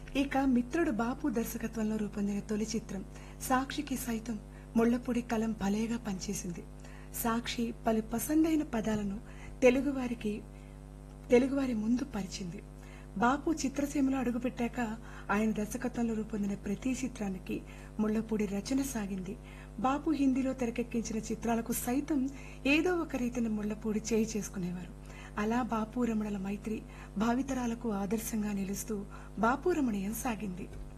ఇక మిత్రుడు బాపు దర్శకత్వంలో రూపొందిన తొలి చిత్రం సాక్షికి సైతం ముళ్లపూడి కలం భలేగా పనిచేసింది సాక్షి పలు పసందైన పదాలను తెలుగువారికి తెలుగువారి ముందు పరిచింది బాపు చిత్రసీమలో అడుగుపెట్టాక ఆయన దర్శకత్వంలో రూపొందిన ప్రతి చిత్రానికి ముళ్లపూడి రచన సాగింది బాపు హిందీలో తెరకెక్కించిన చిత్రాలకు సైతం ఏదో ఒక రీతిని ముళ్లపూడి చేయి చేసుకునేవారు అలా బాపు రమణల మైత్రి భావితరాలకు ఆదర్శంగా నిలుస్తూ బాపు రమణీయం సాగింది